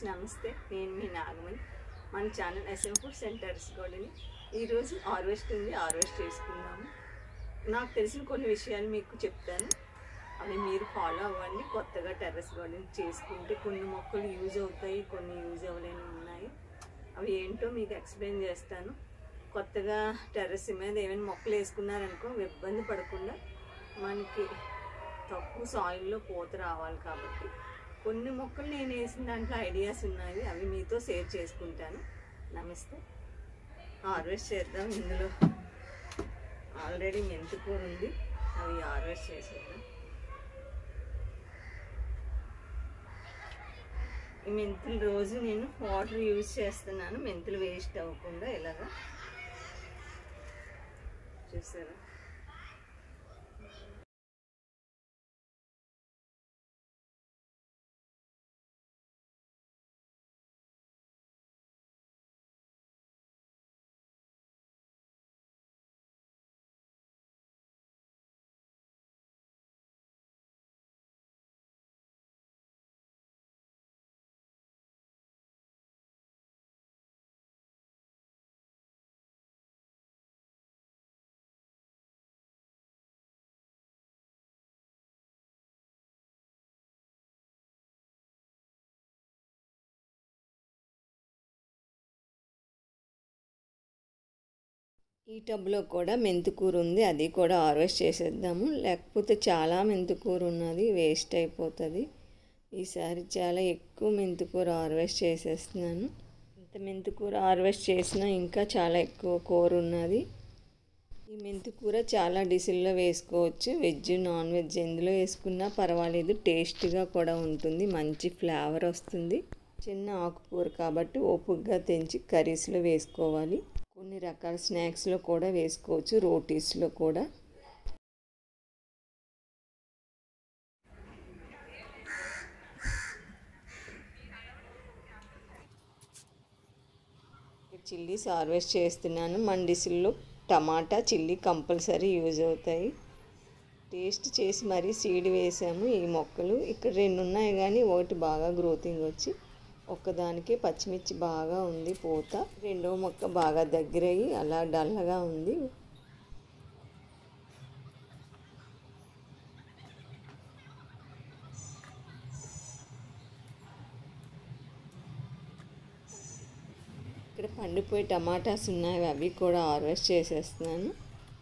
friends నమస్తే నేను మీ నాగమణి మన ఛానల్ ఎస్ఎం ఫుడ్ సెంటర్స్ కూడా ఈరోజు హార్వెస్ట్ ఉంది హార్వెస్ట్ చేసుకుందాము నాకు తెలిసిన కొన్ని విషయాలు మీకు చెప్తాను అవి మీరు ఫాలో అవ్వండి కొత్తగా టెర్రస్ గార్డెన్ చేసుకుంటే కొన్ని మొక్కలు యూజ్ అవుతాయి కొన్ని యూజ్ అవ్వలేని ఉన్నాయి అవి ఏంటో మీకు ఎక్స్ప్లెయిన్ చేస్తాను కొత్తగా టెర్రస్ మీద ఏమైనా మొక్కలు వేసుకున్నారనుకో ఇబ్బంది పడకుండా మనకి తక్కువ సాయిల్లో పూత రావాలి కాబట్టి కొన్ని మొక్కలు నేను వేసిన దాంట్లో ఐడియాస్ ఉన్నాయి అవి మీతో షేర్ చేసుకుంటాను నమస్తే హార్వెస్ట్ చేద్దాం ఇందులో ఆల్రెడీ మెంతికూర ఉంది అవి హార్వెస్ట్ చేసేద్దాం ఈ మెంతులు రోజు నేను వాటర్ యూజ్ చేస్తున్నాను మెంతులు వేస్ట్ అవ్వకుండా ఇలాగా చూసారా ఈ టబ్లో కూడా మెంతికూర ఉంది అది కూడా హార్వెస్ట్ చేసేద్దాము లేకపోతే చాలా మెంతికూర ఉన్నది వేస్ట్ అయిపోతుంది ఈసారి చాలా ఎక్కువ మెంతికూర హార్వెస్ట్ చేసేస్తున్నాను ఇంత మెంతికూర హార్వెస్ట్ చేసినా ఇంకా చాలా ఎక్కువ కూర ఉన్నది ఈ మెంతికూర చాలా డిషుల్లో వేసుకోవచ్చు వెజ్ నాన్ వెజ్ ఎందులో వేసుకున్నా పర్వాలేదు టేస్ట్గా కూడా ఉంటుంది మంచి ఫ్లేవర్ వస్తుంది చిన్న ఆకుకూర కాబట్టి ఓపుగ్గా తెంచి కర్రీస్లో వేసుకోవాలి కొన్ని రకాల స్నాక్స్లో కూడా వేసుకోవచ్చు రోటీస్లో కూడా చిల్లీస్ హార్వెస్ట్ చేస్తున్నాను మన డిషుల్లో టమాటా చిల్లీ కంపల్సరీ యూజ్ అవుతాయి టేస్ట్ చేసి మరీ సీడ్ వేసాము ఈ మొక్కలు ఇక్కడ రెండు ఉన్నాయి కానీ ఒకటి బాగా గ్రోతింగ్ వచ్చి ఒక్కదానికే పచ్చిమిర్చి బాగా ఉంది పూత రెండో మొక్క బాగా దగ్గరయ్యి అలా డల్లగా ఉంది ఇక్కడ పండిపోయి టమాటాస్ ఉన్నాయి అవి కూడా హార్వెస్ట్ చేసేస్తున్నాను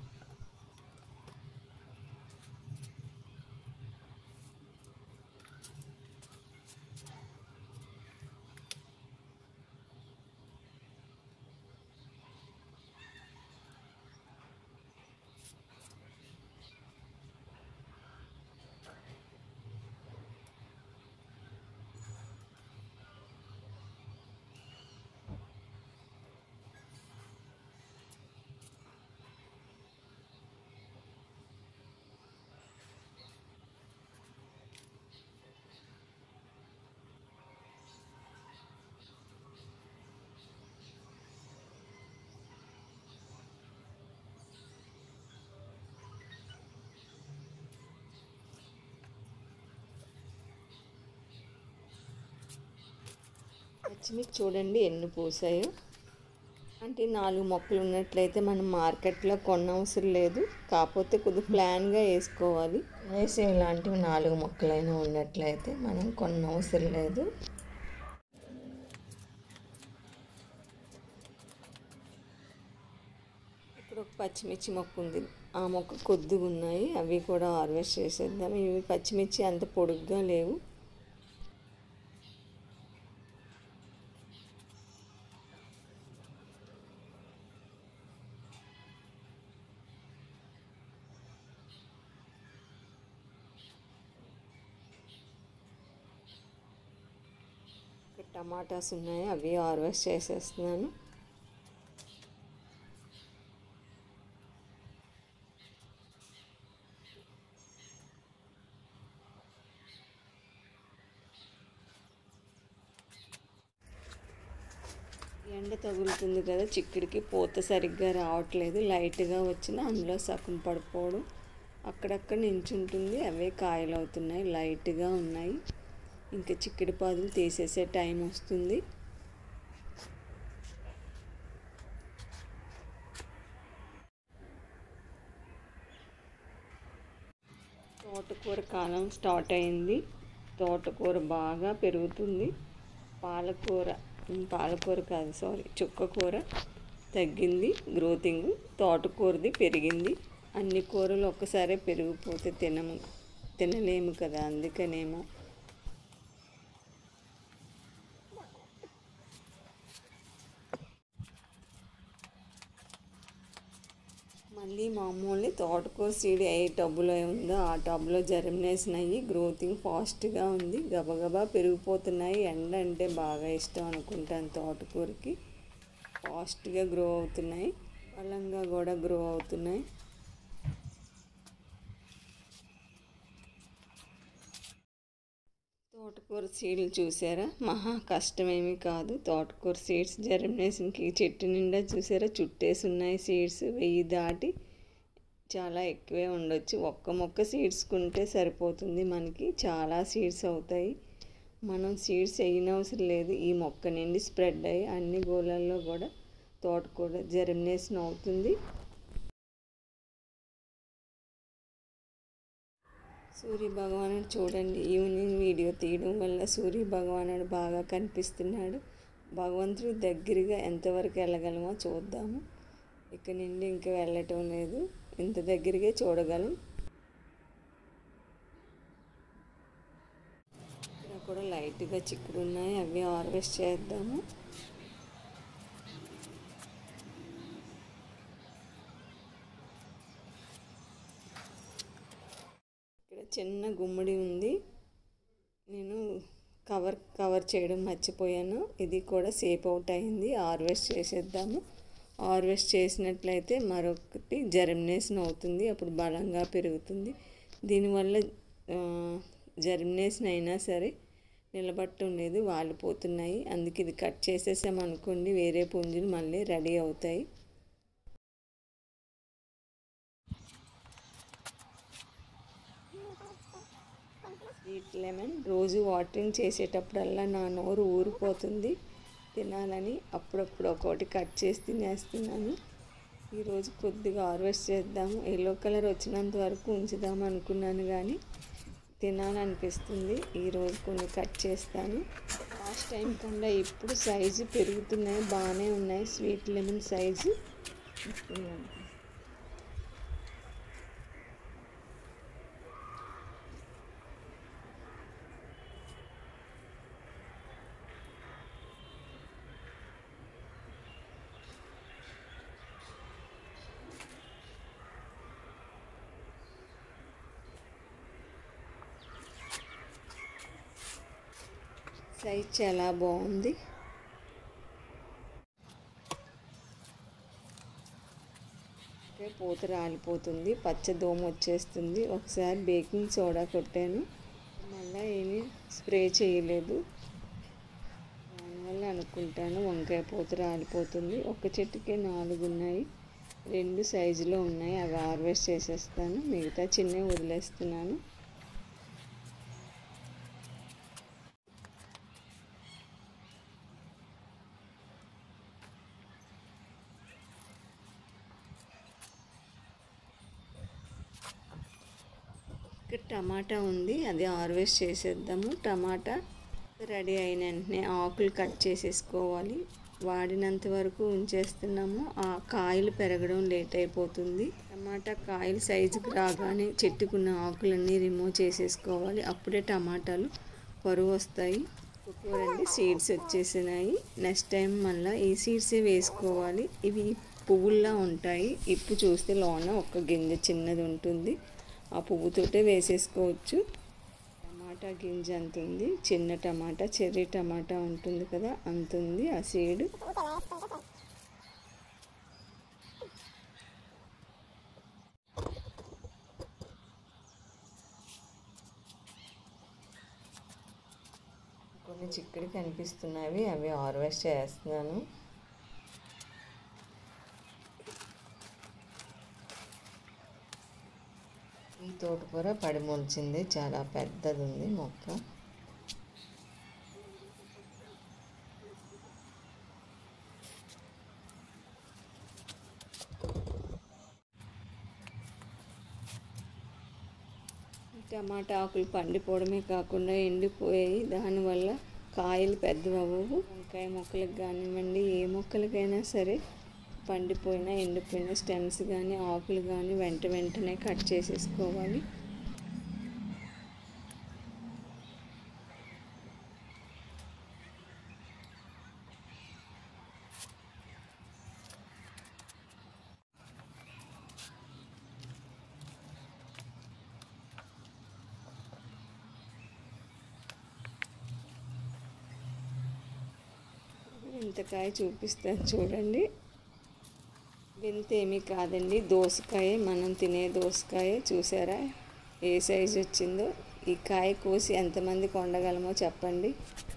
పచ్చిమిర్చి చూడండి ఎన్ని పూసాయో అంటే నాలుగు మొక్కలు ఉన్నట్లయితే మనం మార్కెట్లో కొనవసరం లేదు కాకపోతే కొద్ది ప్లాన్గా వేసుకోవాలి వేసి ఇలాంటివి నాలుగు మొక్కలైనా ఉన్నట్లయితే మనం కొనవసరం లేదు ఇక్కడ ఒక పచ్చిమిర్చి మొక్క ఉంది ఆ మొక్క కొద్దిగా ఉన్నాయి అవి కూడా హార్వెస్ట్ చేసేద్దాం ఇవి పచ్చిమిర్చి అంత పొడుగ్గా లేవు టమాటాస్ ఉన్నాయి అవి హార్వెస్ట్ చేసేస్తున్నాను ఎండ తగులుతుంది కదా చిక్కుడికి పూత సరిగ్గా రావట్లేదు లైట్గా వచ్చిన అందులో సగం పడిపోవడం అక్కడక్కడ నించుంటుంది అవే కాయలు అవుతున్నాయి లైట్గా ఉన్నాయి ఇంకా చిక్కడి పాదులు తీసేసే టైం వస్తుంది తోటకూర కాలం స్టార్ట్ అయింది తోటకూర బాగా పెరుగుతుంది పాలకూర ఉమ్, పాలకూర కాదు సారీ చుక్కకూర తగ్గింది గ్రోతింగ్ తోటకూరది పెరిగింది అన్ని కూరలు ఒక్కసారే పెరిగిపోతే తినము తినలేము కదా అందుకనేమో మళ్ళీ మామూలు తోటకూర సీడ్ ఏ టబ్బులో ఉందో ఆ టబ్లో జర్మినేషన్ అయ్యి గ్రోతింగ్ ఫాస్ట్గా ఉంది గబగబా పెరిగిపోతున్నాయి ఎండ అంటే బాగా ఇష్టం అనుకుంటాను తోటకూరకి ఫాస్ట్గా గ్రో అవుతున్నాయి బలంగా కూడా గ్రో అవుతున్నాయి తోటకూర సీడ్లు చూసారా మహా కష్టమేమీ కాదు తోటకూర సీడ్స్ జర్మినేషన్కి చెట్టు నిండా చూసారా చుట్టేసి ఉన్నాయి సీడ్స్ వెయ్యి దాటి చాలా ఎక్కువే ఉండొచ్చు ఒక్క మొక్క సీడ్స్ కుంటే సరిపోతుంది మనకి చాలా సీడ్స్ అవుతాయి మనం సీడ్స్ వేయనవసరం లేదు ఈ మొక్క నుండి స్ప్రెడ్ అయ్యి అన్ని గోళాల్లో కూడా తోటకూర జర్మినేషన్ అవుతుంది సూర్య భగవానుడు చూడండి ఈవినింగ్ వీడియో తీయడం వల్ల సూర్య భగవానుడు బాగా కనిపిస్తున్నాడు భగవంతుడు దగ్గరగా ఎంతవరకు వెళ్ళగలమో చూద్దాము ఇక్కడ నుండి ఇంకా వెళ్ళటం లేదు ఇంత దగ్గరగా చూడగలం ఇక్కడ కూడా లైట్గా చిక్కుడు ఉన్నాయి అవి హార్వెస్ట్ చేద్దాము ఇక్కడ చిన్న గుమ్మడి ఉంది నేను కవర్ కవర్ చేయడం మర్చిపోయాను ఇది కూడా సేప్ అవుట్ అయింది హార్వెస్ట్ చేసేద్దాము హార్వెస్ట్ చేసినట్లయితే మరొకటి జర్మినేషన్ అవుతుంది అప్పుడు బలంగా పెరుగుతుంది దీనివల్ల జర్మినేషన్ అయినా సరే నిలబట్టం లేదు వాలిపోతున్నాయి అందుకే ఇది కట్ చేసేసామనుకోండి వేరే పుంజులు మళ్ళీ రెడీ అవుతాయి స్వీట్ లెమన్ రోజు వాటరింగ్ చేసేటప్పుడల్లా నా నోరు ఊరిపోతుంది తినాలని అప్పుడప్పుడు ఒక్కొక్కటి కట్ చేసి తినేస్తున్నాను ఈరోజు కొద్దిగా హార్వెస్ట్ చేద్దాము ఎల్లో కలర్ వచ్చినంత వరకు ఉంచుదాం అనుకున్నాను కానీ తినాలనిపిస్తుంది ఈరోజు కొన్ని కట్ చేస్తాను లాస్ట్ టైం కన్నా ఇప్పుడు సైజు పెరుగుతున్నాయి బాగానే ఉన్నాయి స్వీట్ లెమన్ సైజు సైజ్ చాలా బాగుంది పూత రాలిపోతుంది పచ్చ దోమ వచ్చేస్తుంది ఒకసారి బేకింగ్ సోడా కొట్టాను మళ్ళీ ఏమీ స్ప్రే చేయలేదు దానివల్ల అనుకుంటాను వంకాయ పూత రాలిపోతుంది ఒక చెట్టుకే నాలుగు ఉన్నాయి రెండు సైజులో ఉన్నాయి అవి హార్వెస్ట్ చేసేస్తాను మిగతా చిన్నవి వదిలేస్తున్నాను ఇక్కడ టమాటా ఉంది అది హార్వెస్ట్ చేసేద్దాము టమాటా రెడీ అయిన వెంటనే ఆకులు కట్ చేసేసుకోవాలి వాడినంత వరకు ఉంచేస్తున్నాము ఆ కాయలు పెరగడం లేట్ అయిపోతుంది టమాటా కాయలు సైజుకి రాగానే చెట్టుకున్న ఆకులన్నీ రిమూవ్ చేసేసుకోవాలి అప్పుడే టమాటాలు పరువు వస్తాయి చూడండి సీడ్స్ వచ్చేసినాయి నెక్స్ట్ టైం మళ్ళీ ఈ సీడ్సే వేసుకోవాలి ఇవి పువ్వుల్లా ఉంటాయి ఇప్పు చూస్తే లోన ఒక గింజ చిన్నది ఉంటుంది ఆ పువ్వుతోటే వేసేసుకోవచ్చు టమాటా గింజ అంత ఉంది చిన్న టమాటా చెర్రీ టమాటా ఉంటుంది కదా అంత ఉంది ఆ సీడ్ కొన్ని చిక్కడి కనిపిస్తున్నాయి అవి హార్వెస్ట్ చేస్తున్నాను ఈ తోటకూర పడి మొలిచింది చాలా పెద్దది ఉంది మొక్క టమాటా ఆకులు పండిపోవడమే కాకుండా ఎండిపోయాయి దానివల్ల కాయలు పెద్దవి అవ్వవు వంకాయ మొక్కలకు కానివ్వండి ఏ మొక్కలకైనా సరే పండిపోయినా ఎండిపోయిన స్టెమ్స్ కానీ ఆకులు కానీ వెంట వెంటనే కట్ చేసేసుకోవాలి ఇంతకాయ చూపిస్తాను చూడండి వింత ఏమీ కాదండి దోసకాయ మనం తినే దోసకాయ చూసారా ఏ సైజు వచ్చిందో ఈ కాయ కోసి ఎంతమందికి వండగలమో చెప్పండి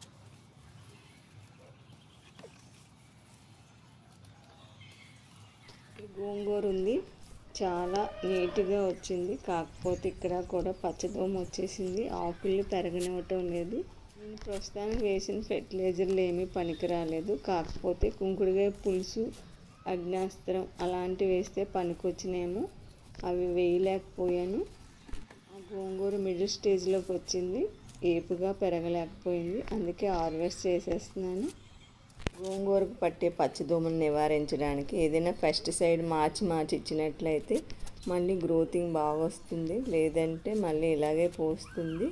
గోంగూర ఉంది చాలా నీట్గా వచ్చింది కాకపోతే ఇక్కడ కూడా పచ్చదోమ వచ్చేసింది ఆకులు పెరగనివ్వటం లేదు నేను ప్రస్తుతానికి వేసిన ఫెర్టిలైజర్లు ఏమీ పనికి రాలేదు కాకపోతే కుంకుడుగాయ పులుసు అగ్నాస్త్రం అలాంటివి వేస్తే పనికొచ్చినేమో అవి వేయలేకపోయాను ఆ గోంగూర మిడిల్ స్టేజ్లోకి వచ్చింది ఏపుగా పెరగలేకపోయింది అందుకే హార్వెస్ట్ చేసేస్తున్నాను గోంగూరకు పట్టే పచ్చదోమను నివారించడానికి ఏదైనా పెస్టిసైడ్ మార్చి మార్చి ఇచ్చినట్లయితే మళ్ళీ గ్రోతింగ్ బాగా వస్తుంది లేదంటే మళ్ళీ ఇలాగే పోస్తుంది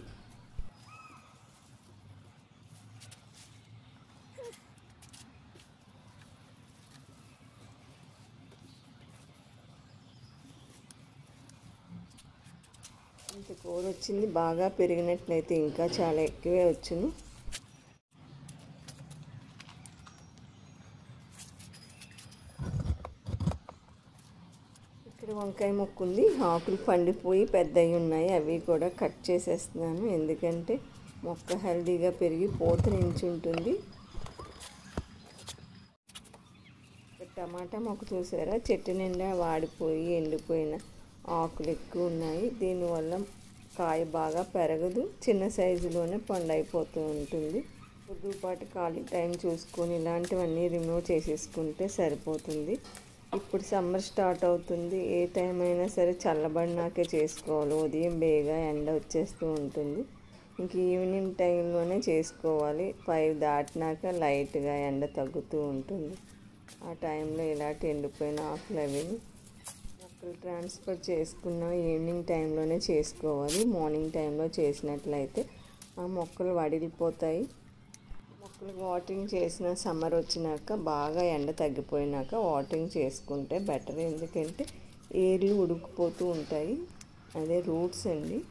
ఇంత కూర వచ్చింది బాగా పెరిగినట్లయితే ఇంకా చాలా ఎక్కువే వచ్చును ఇక్కడ వంకాయ మొక్క ఉంది ఆకులు పండిపోయి పెద్దవి ఉన్నాయి అవి కూడా కట్ చేసేస్తున్నాను ఎందుకంటే మొక్క హెల్దీగా పెరిగి పూత నించుంటుంది టమాటా మొక్క చూసారా చెట్టు నిండా వాడిపోయి ఎండిపోయిన ఆకులు ఎక్కువ ఉన్నాయి దీనివల్ల కాయ బాగా పెరగదు చిన్న సైజులోనే పండు అయిపోతూ ఉంటుంది కొద్దిపాటి ఖాళీ టైం చూసుకొని ఇలాంటివన్నీ రిమూవ్ చేసేసుకుంటే సరిపోతుంది ఇప్పుడు సమ్మర్ స్టార్ట్ అవుతుంది ఏ టైం అయినా సరే చల్లబడినాకే చేసుకోవాలి ఉదయం బేగా ఎండ వచ్చేస్తూ ఉంటుంది ఇంక ఈవినింగ్ టైంలోనే చేసుకోవాలి ఫైవ్ దాటినాక లైట్గా ఎండ తగ్గుతూ ఉంటుంది ఆ టైంలో ఇలాంటి ఎండిపోయిన ఆకులు అవి మొక్కలు ట్రాన్స్ఫర్ చేసుకున్న ఈవినింగ్ టైంలోనే చేసుకోవాలి మార్నింగ్ టైంలో చేసినట్లయితే ఆ మొక్కలు వడిలిపోతాయి మొక్కలు వాటరింగ్ చేసిన సమ్మర్ వచ్చినాక బాగా ఎండ తగ్గిపోయినాక వాటరింగ్ చేసుకుంటే బెటర్ ఎందుకంటే ఏర్లు ఉడుకుపోతూ ఉంటాయి అదే రూట్స్ అండి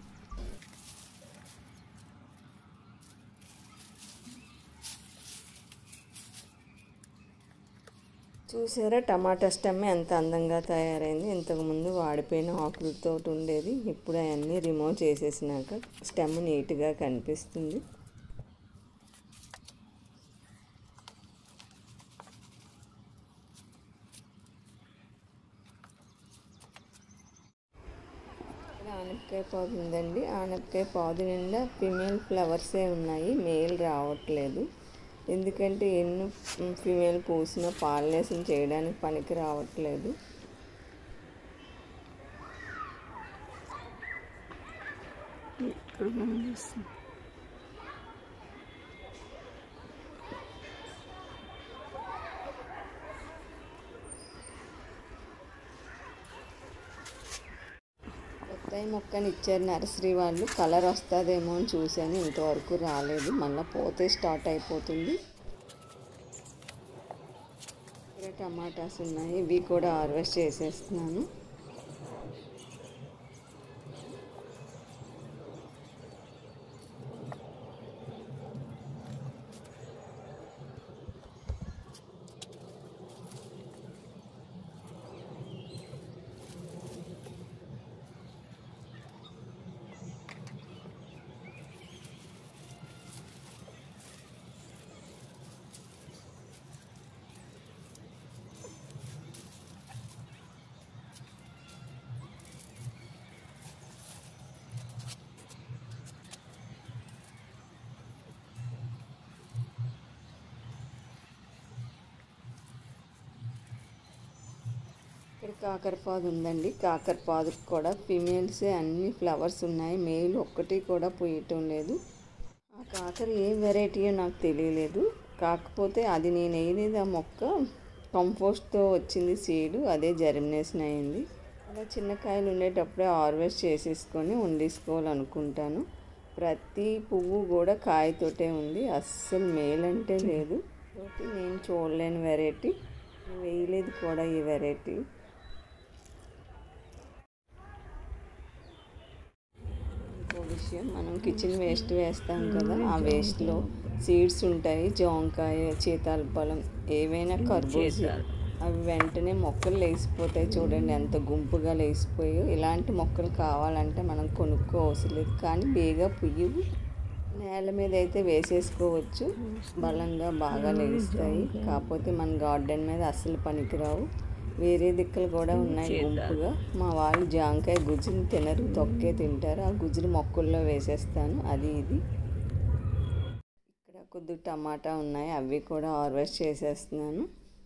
చూసారా టమాటా స్టెమ్ ఎంత అందంగా తయారైంది ఇంతకుముందు వాడిపోయిన ఆకులతో ఉండేది ఇప్పుడు అవన్నీ రిమూవ్ చేసేసినాక స్టెమ్ నీట్గా కనిపిస్తుంది ఆనపకాయ పాదు ఉందండి ఆనపకాయ పాదు నిండా ఫిమేల్ ఫ్లవర్సే ఉన్నాయి మేల్ రావట్లేదు ఎందుకంటే ఎన్ని ఫిమేల్ పూసినా పాలినేషన్ చేయడానికి పనికి రావట్లేదు బత్తాయి మొక్కని ఇచ్చారు నర్సరీ వాళ్ళు కలర్ వస్తుందేమో అని చూశాను ఇంతవరకు రాలేదు మళ్ళీ పోతే స్టార్ట్ అయిపోతుంది ఇక్కడ టమాటాస్ ఉన్నాయి ఇవి కూడా హార్వెస్ట్ చేసేస్తున్నాను ఇక్కడ కాకరపాదు ఉందండి కాకరపాదుకు కూడా ఫిమేల్సే అన్ని ఫ్లవర్స్ ఉన్నాయి మేల్ ఒక్కటి కూడా పోయటం లేదు ఆ కాకర ఏ వెరైటీయో నాకు తెలియలేదు కాకపోతే అది నేను వేయలేదు ఆ మొక్క కంపోస్ట్తో వచ్చింది సీడు అదే జర్మినేషన్ అయింది అలా చిన్న కాయలు ఉండేటప్పుడే హార్వెస్ట్ చేసేసుకొని వండేసుకోవాలనుకుంటాను ప్రతి పువ్వు కూడా కాయతోటే ఉంది అస్సలు మేల్ అంటే లేదు కాబట్టి నేను చూడలేని వెరైటీ వేయలేదు కూడా ఈ వెరైటీ ఇంకో విషయం మనం కిచెన్ వేస్ట్ వేస్తాం కదా ఆ వేస్ట్లో సీడ్స్ ఉంటాయి జాంకాయ చీతాలపழం ఏవైనా కర్బూజా అవి వెంటనే మొక్కలు లేచిపోతాయి చూడండి ఎంత గుంపుగా లేచిపోయాయో ఇలాంటి మొక్కలు కావాలంటే మనం కొనుక్కో అవసరం లేదు కానీ బేగా పుయ్యవు నేల మీద అయితే వేసేసుకోవచ్చు బలంగా బాగా లేస్తాయి కాకపోతే మన గార్డెన్ మీద అస్సలు పనికిరావు వేరే దిక్కులు కూడా ఉన్నాయి గుంపుగా మా వాళ్ళు జాంకాయ గుజ్జుని తినరు తొక్కే తింటారు ఆ గుజ్జుని మొక్కల్లో వేసేస్తాను అది ఇది ఇక్కడ కొద్ది టమాటా ఉన్నాయి అవి కూడా హార్వెస్ట్ చేసేస్తున్నాను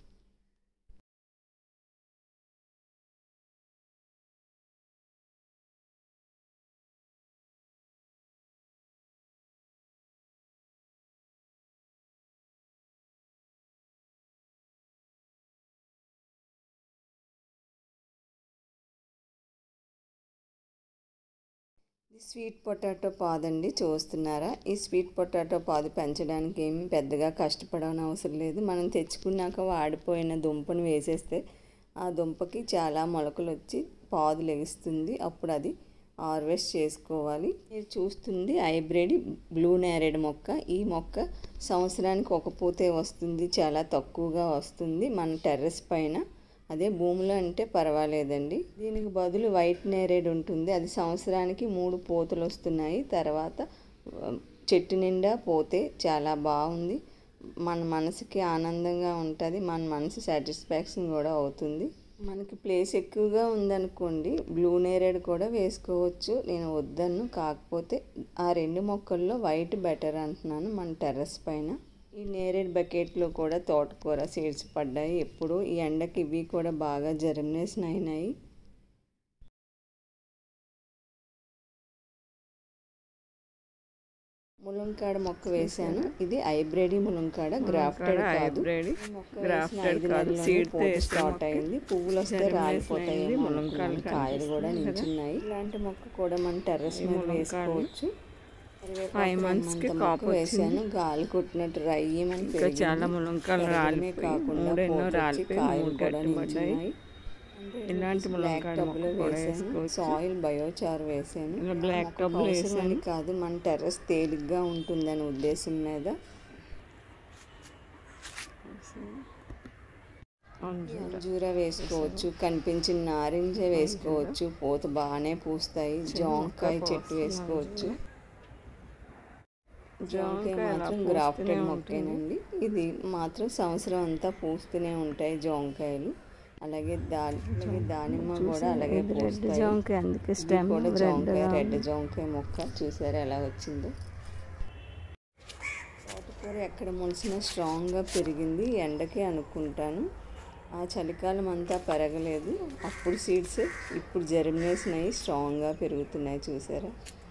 ఇది స్వీట్ పొటాటో పాదండి చూస్తున్నారా ఈ స్వీట్ పొటాటో పాదు పెంచడానికి ఏమి పెద్దగా కష్టపడని అవసరం లేదు మనం తెచ్చుకున్నాక వాడిపోయిన దుంపను వేసేస్తే ఆ దుంపకి చాలా మొలకలు వచ్చి పాదు లెగుస్తుంది అప్పుడు అది హార్వెస్ట్ చేసుకోవాలి మీరు చూస్తుంది హైబ్రిడ్ బ్లూ నేరేడ్ మొక్క ఈ మొక్క సంవత్సరానికి ఒక పూతే వస్తుంది చాలా తక్కువగా వస్తుంది మన టెర్రస్ పైన అదే భూమిలో అంటే పర్వాలేదండి దీనికి బదులు వైట్ నేరేడ్ ఉంటుంది అది సంవత్సరానికి మూడు పోతులు వస్తున్నాయి తర్వాత చెట్టు నిండా పోతే చాలా బాగుంది మన మనసుకి ఆనందంగా ఉంటుంది మన మనసు సాటిస్ఫాక్షన్ కూడా అవుతుంది మనకి ప్లేస్ ఎక్కువగా ఉందనుకోండి బ్లూ నేరేడ్ కూడా వేసుకోవచ్చు నేను వద్దను కాకపోతే ఆ రెండు మొక్కల్లో వైట్ బెటర్ అంటున్నాను మన టెర్రస్ పైన ఈ నేరేడ్ బకెట్లో కూడా తోటకూర సీడ్స్ పడ్డాయి ఎప్పుడు ఈ ఎండకి ఇవి కూడా బాగా జర్మినేషన్ అయినాయి ములంకాడ మొక్క వేశాను ఇది హైబ్రిడ్ ములంకాడ గ్రాఫ్టెడ్ కాదు ఈ మొక్క వేసిన ఐదు నెలల్లోనే పూత స్టార్ట్ అయింది పువ్వులు వస్తే రాలిపోతాయి ములంకాయలు కాయలు కూడా నించున్నాయి ఇలాంటి మొక్క కూడా మన టెర్రస్ మీద వేసుకోవచ్చు ఫైవ్ మంత్స్ కి కాపు వేసాను గాలి కొట్టినట్టు రయ్యమని ఇంకా చాలా ములంకాయలు రాలిపోయి కాకుండా మూడెన్నో పోతొచ్చి రాలిపోయి కాయలు మూడు కూడా గట్టి పడ్డాయి నించున్నాయి ఇలాంటి బ్లాక్ ములంకాయ టబ్లో మొక్క కూడా వేసాను వేసుకోవచ్చు సాయిల్ బయోచార్ వేసాను ఇలా బ్లాక్ మొక్క టబ్లో అవసరమని వేసాను కాదు మన టెర్రస్ తేలిగ్గా ఉంటుందనే ఉద్దేశం మీద అంజూరా వేసుకోవచ్చు కనిపించిన నారింజ వేసుకోవచ్చు పూత బాగానే పూస్తాయి జాంకాయ చెట్టు వేసుకోవచ్చు జాంకాయ మాత్రం గ్రాఫ్టెడ్ మొక్కేనండి ఇది మాత్రం సంవత్సరం అంతా పూస్తూనే ఉంటాయి జాంకాయలు అలాగే దా అలాగే దానిమ్మ కూడా అలాగే పూస్తాయి జాంకాయ అందుకే ఇది స్టెమ్ కూడా జాంకాయ రెడ్ జాంకాయ మొక్క చూసారా ఎలా వచ్చిందో తోటకూర ఎక్కడ మొలిసినా స్ట్రాంగ్గా పెరిగింది ఎండకే అనుకుంటాను ఆ చలికాలం అంతా పెరగలేదు అప్పుడు సీడ్స్ ఇప్పుడు జర్మినేషన్ అయ్యి స్ట్రాంగ్గా పెరుగుతున్నాయి చూసారా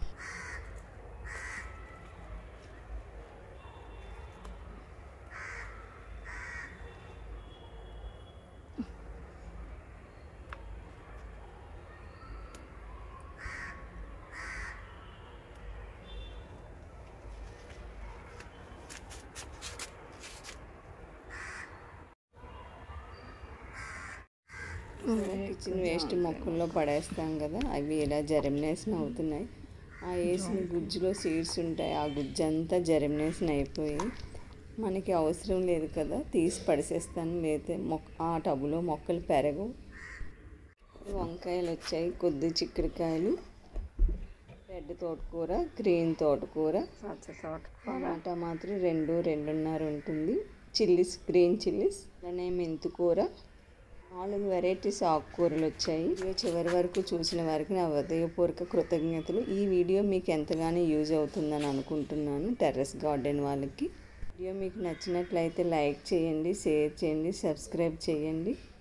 కిచెన్ వేస్ట్ మొక్కల్లో పడేస్తాం కదా అవి ఇలా జర్మినేషన్ అవుతున్నాయి ఆ వేసిన గుజ్జులో సీడ్స్ ఉంటాయి ఆ గుజ్జు అంతా జర్మినేషన్ అయిపోయి మనకి అవసరం లేదు కదా తీసి పడిసేస్తాను లేతే మొక్క ఆ టబ్బులో మొక్కలు పెరగవు వంకాయలు వచ్చాయి కొద్ది చిక్కుడుకాయలు రెడ్ తోటకూర గ్రీన్ తోటకూర పచ్చ తోట టమాటా మాత్రం రెండు రెండున్నర ఉంటుంది చిల్లీస్ గ్రీన్ చిల్లీస్ అలానే మెంతికూర నాలుగు వెరైటీస్ ఆకుకూరలు వచ్చాయి వీడియో చివరి వరకు చూసిన వారికి నా హృదయపూర్వక కృతజ్ఞతలు ఈ వీడియో మీకు ఎంతగానో యూజ్ అవుతుందని అనుకుంటున్నాను టెర్రస్ గార్డెన్ వాళ్ళకి వీడియో మీకు నచ్చినట్లయితే లైక్ చేయండి షేర్ చేయండి సబ్స్క్రైబ్ చేయండి